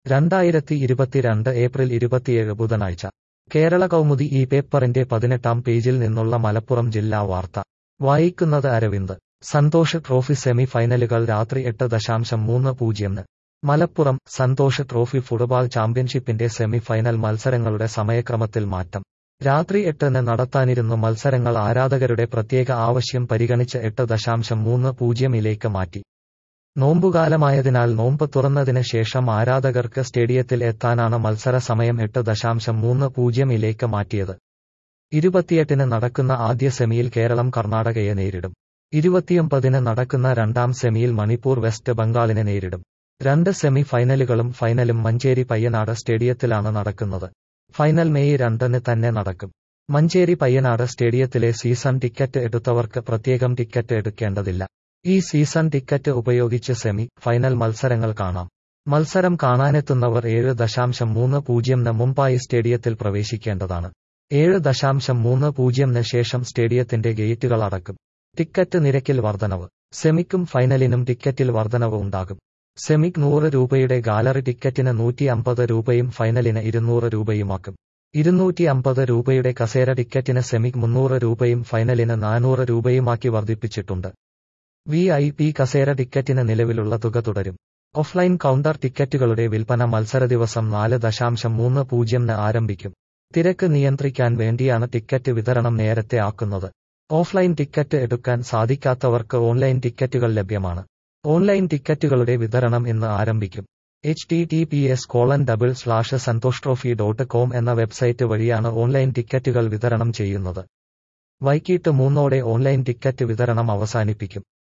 രണ്ടായിരത്തി ഇരുപത്തിരണ്ട് ഏപ്രിൽ ഇരുപത്തിയേഴ് ബുധനാഴ്ച കേരള കൗമുദി ഈ പേപ്പറിന്റെ പതിനെട്ടാം പേജിൽ നിന്നുള്ള മലപ്പുറം ജില്ലാ വാർത്ത വായിക്കുന്നത് അരവിന്ദ് സന്തോഷ് ട്രോഫി സെമി ഫൈനലുകൾ രാത്രി എട്ട് ദശാംശം മൂന്ന് പൂജ്യംന് മലപ്പുറം സന്തോഷ് ട്രോഫി ഫുട്ബോൾ ചാമ്പ്യൻഷിപ്പിന്റെ സെമി ഫൈനൽ മത്സരങ്ങളുടെ സമയക്രമത്തിൽ മാറ്റം രാത്രി എട്ടിന് നടത്താനിരുന്നു മത്സരങ്ങൾ ആരാധകരുടെ പ്രത്യേക ആവശ്യം പരിഗണിച്ച് എട്ട് ദശാംശം മൂന്ന് പൂജ്യമിലേക്ക് മാറ്റി നോമ്പുകാലമായതിനാൽ നോമ്പ് തുറന്നതിന് ശേഷം ആരാധകർക്ക് സ്റ്റേഡിയത്തിൽ എത്താനാണ് മത്സര സമയം എട്ട് ദശാംശം മൂന്ന് പൂജ്യമിലേക്ക് മാറ്റിയത് ഇരുപത്തിയെട്ടിന് നടക്കുന്ന ആദ്യ സെമിയിൽ കേരളം കർണാടകയെ നേരിടും ഇരുപത്തിയൊമ്പതിന് നടക്കുന്ന രണ്ടാം സെമിയിൽ മണിപ്പൂർ വെസ്റ്റ് ബംഗാളിനെ നേരിടും രണ്ട് സെമി ഫൈനലുകളും ഫൈനലും മഞ്ചേരി പയ്യനാട് സ്റ്റേഡിയത്തിലാണ് നടക്കുന്നത് ഫൈനൽ മെയ് രണ്ടിന് തന്നെ നടക്കും മഞ്ചേരി പയ്യനാട് സ്റ്റേഡിയത്തിലെ സീസൺ ടിക്കറ്റ് എടുത്തവർക്ക് പ്രത്യേകം ടിക്കറ്റ് എടുക്കേണ്ടതില്ല ഈ സീസൺ ടിക്കറ്റ് ഉപയോഗിച്ച് സെമി ഫൈനൽ മത്സരങ്ങൾ കാണാം മത്സരം കാണാനെത്തുന്നവർ ഏഴ് ദശാംശം മൂന്ന് പൂജ്യംന് മുംബൈ സ്റ്റേഡിയത്തിൽ പ്രവേശിക്കേണ്ടതാണ് ഏഴ് ദശാംശം മൂന്ന് പൂജ്യംന് ശേഷം സ്റ്റേഡിയത്തിന്റെ ഗേറ്റുകൾ അടക്കും ടിക്കറ്റ് നിരക്കിൽ വർധനവ് സെമിക്കും ഫൈനലിനും ടിക്കറ്റിൽ വർധനവ് ഉണ്ടാകും സെമിക് നൂറ് രൂപയുടെ ഗാലറി ടിക്കറ്റിന് നൂറ്റി അമ്പത് രൂപയും ഫൈനലിന് ഇരുന്നൂറ് രൂപയുമാക്കും ഇരുന്നൂറ്റി അമ്പത് രൂപയുടെ കസേര ടിക്കറ്റിന് സെമിക് മുന്നൂറ് രൂപയും ഫൈനലിന് നാനൂറ് രൂപയുമാക്കി വർദ്ധിപ്പിച്ചിട്ടുണ്ട് വി ഐ പി കസേര ടിക്കറ്റിന് നിലവിലുള്ള തുക തുടരും ഓഫ്ലൈൻ കൗണ്ടർ ടിക്കറ്റുകളുടെ വിൽപ്പന മത്സര ദിവസം നാല് ദശാംശം മൂന്ന് പൂജ്യംന് ആരംഭിക്കും തിരക്ക് നിയന്ത്രിക്കാൻ വേണ്ടിയാണ് ടിക്കറ്റ് വിതരണം നേരത്തെ ആക്കുന്നത് ഓഫ്ലൈൻ ടിക്കറ്റ് എടുക്കാൻ സാധിക്കാത്തവർക്ക് ഓൺലൈൻ ടിക്കറ്റുകൾ ലഭ്യമാണ് ഓൺലൈൻ ടിക്കറ്റുകളുടെ വിതരണം ഇന്ന് ആരംഭിക്കും H T T P S colon double slash Santosh trophy dot com എന്ന വെബ്സൈറ്റ് വഴിയാണ് ഓൺലൈൻ ടിക്കറ്റുകൾ വിതരണം ചെയ്യുന്നത് വൈകിട്ട് മൂന്നോടെ ഓൺലൈൻ ടിക്കറ്റ് വിതരണം അവസാനിപ്പിക്കും